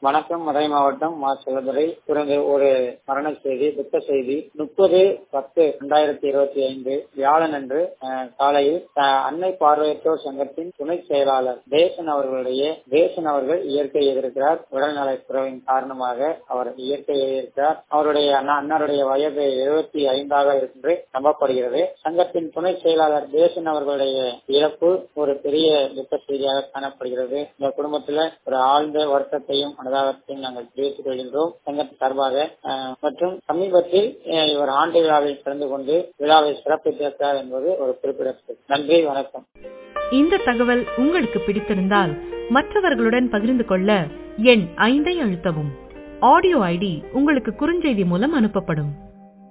வணக்கம் மதுரை மாவட்டம் மா செல்லதுரை பிறகு ஒரு மரண செய்தி துக்க செய்தி முப்பது பத்து இரண்டாயிரத்தி இருபத்தி ஐந்து வியாழன் அன்று அஹ், காலையில் அஹ், அன்னை பார்வையற்றோர் சங்கத்தின் துணை செயலாளர் தேசன் அவர்களுடைய தேசன் அவர்கள் இயற்கை எதிர்க்கிறார் உடல்நலக் குறைவின் காரணமாக அவர் இயற்கை எதிர்க்கிறார் அவருடைய அண்ணா- அன்னாருடைய வயது எழுபத்தி ஐந்தாக என்று நம்பப்படுகிறது சங்கத்தின் துணை செயலாளர் தேசன் அவர்களுடைய இழப்பு ஒரு பெரிய துக்க செய்தியாக காணப்படுகிறது இந்த குடும்பத்துல ஒரு ஆழ்ந்த வருத்தத்தையும் அனுதாபத்தையும் நாங்கள் தெரிவித்துக் கொள்கின்றோம் சங்கத்தின் சார்பாக அஹ், மற்றும் சமீபத்தில் அஹ், இவர் ஆண்டு விழாவில் கலந்து கொண்டு விழாவை சிறப்பித்திருக்கிறார் என்பது ஒரு குறிப்பிடத்தக்கது நன்றி வணக்கம் இந்த தகவல் உங்களுக்கு பிடித்திருந்தால் மற்றவர்களுடன் பகிர்ந்து கொள்ள எண் ஐந்தை அழுத்தவும் ஆடியோ ஐடி உங்களுக்கு குறுஞ்செய்தி மூலம் அனுப்பப்படும்